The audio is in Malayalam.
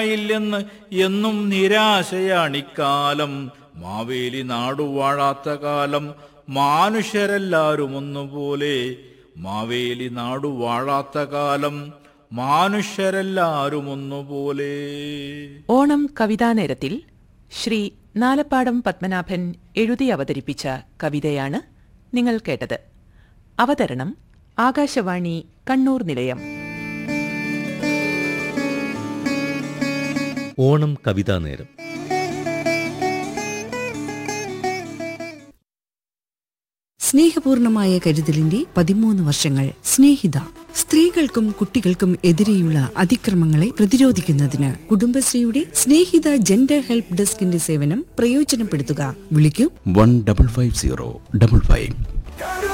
ഇല്ലെന്ന് എന്നും നിരാശയാണിക്കാലം മാവേലി നാടു വാഴാത്ത കാലം മാനുഷ്യരെല്ലാരും ഒന്നുപോലെ മാവേലി നാടു വാഴാത്ത കാലം മാനുഷ്യരെല്ലാരും ഒന്നുപോലെ ഓണം കവിതാനേരത്തിൽ ശ്രീ നാലപ്പാടം പത്മനാഭൻ എഴുതി അവതരിപ്പിച്ച കവിതയാണ് നിങ്ങൾ കേട്ടത് അവതരണം ആകാശവാണി കണ്ണൂർ നിലയം ഓണം കവിതാ നേരം സ്നേഹപൂർണമായ കരുതലിന്റെ പതിമൂന്ന് വർഷങ്ങൾ സ്നേഹിത സ്ത്രീകൾക്കും കുട്ടികൾക്കും എതിരെയുള്ള അതിക്രമങ്ങളെ പ്രതിരോധിക്കുന്നതിന് കുടുംബശ്രീയുടെ സ്നേഹിത ജെൻഡർ ഹെൽപ്പ് ഡെസ്കിന്റെ സേവനം പ്രയോജനപ്പെടുത്തുക വിളിക്കൂ one double five zero double five